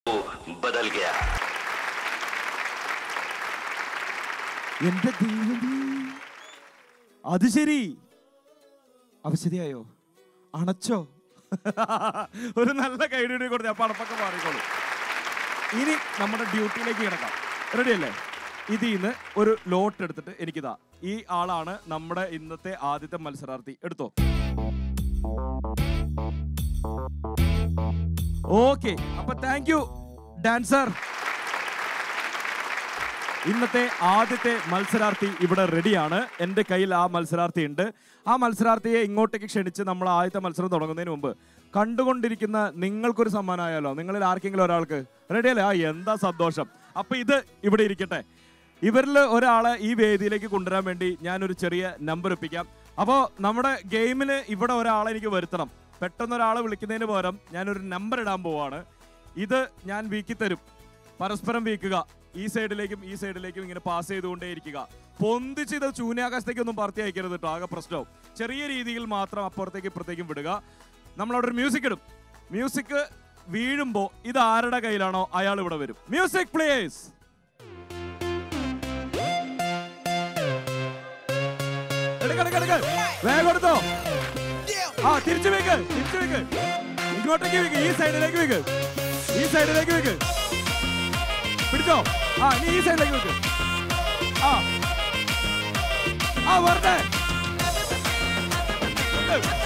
बदल गया എന്റെ ദൈവമേ അത് ശരി അപ്പൊ ശരിയായോ അണച്ചോ ഒരു നല്ല കൈഡി കൊടുത്ത് അപ്പൊ അടപ്പൊക്കെ മാറിക്കോളൂ ഇനി നമ്മുടെ ഡ്യൂട്ടിയിലേക്ക് കിടക്കാം റെഡി അല്ലേ ഇതിൽ നിന്ന് ഒരു ലോട്ട് എടുത്തിട്ട് എനിക്കിതാ ഈ ആളാണ് നമ്മുടെ ഇന്നത്തെ ആദ്യത്തെ മത്സരാർത്ഥി എടുത്തോ ഓക്കെ അപ്പൊ താങ്ക് യു ഡാൻസർ ഇന്നത്തെ ആദ്യത്തെ മത്സരാർത്ഥി ഇവിടെ റെഡിയാണ് എൻ്റെ കയ്യിൽ ആ മത്സരാർത്ഥി ഉണ്ട് ആ മത്സരാർത്ഥിയെ ഇങ്ങോട്ടേക്ക് ക്ഷണിച്ച് നമ്മൾ ആദ്യത്തെ മത്സരം തുടങ്ങുന്നതിന് മുമ്പ് കണ്ടുകൊണ്ടിരിക്കുന്ന നിങ്ങൾക്കൊരു സമ്മാനമായാലോ നിങ്ങളിൽ ആർക്കെങ്കിലും ഒരാൾക്ക് റെഡിയല്ലേ ആ എന്താ സന്തോഷം അപ്പൊ ഇത് ഇവിടെ ഇരിക്കട്ടെ ഇവരിൽ ഒരാളെ ഈ വേദിയിലേക്ക് കൊണ്ടുവരാൻ വേണ്ടി ഞാനൊരു ചെറിയ നമ്പർ ഒപ്പിക്കാം അപ്പോൾ നമ്മുടെ ഗെയിമിന് ഇവിടെ ഒരാളെ എനിക്ക് വരുത്തണം പെട്ടെന്ന് ഒരാളെ വിളിക്കുന്നതിന് പകരം ഞാനൊരു നമ്പർ ഇടാൻ പോവാണ് ഇത് ഞാൻ വീക്കി തരും പരസ്പരം വീക്കുക ഈ സൈഡിലേക്കും ഈ സൈഡിലേക്കും ഇങ്ങനെ പാസ് ചെയ്തുകൊണ്ടേയിരിക്കുക പൊന്തിച്ച് ഇത് ശൂന്യാകാശത്തേക്ക് ഒന്നും പറത്തി അയക്കരുത് കേട്ടോ ആകെ പ്രശ്നവും ചെറിയ രീതിയിൽ മാത്രം അപ്പുറത്തേക്ക് ഇപ്പുറത്തേക്കും വിടുക നമ്മളവിടെ ഒരു മ്യൂസിക് ഇടും മ്യൂസിക് വീഴുമ്പോ ഇത് ആരുടെ കയ്യിലാണോ അയാൾ ഇവിടെ വരും മ്യൂസിക് പ്ലേസ് വേഗം എടുത്തോ ആ തിരിച്ചു വെക്ക് തിരിച്ചു വെക്ക് ഇങ്ങോട്ടേക്ക് വെക്ക് ഈ സൈഡിലേക്ക് വെക്ക് ഈ സൈഡിലേക്ക് വെക്ക് പിടിച്ചോ ആ നീ ഈ സൈഡിലേക്ക് വെക്ക് ആ ആ വരട്ടെ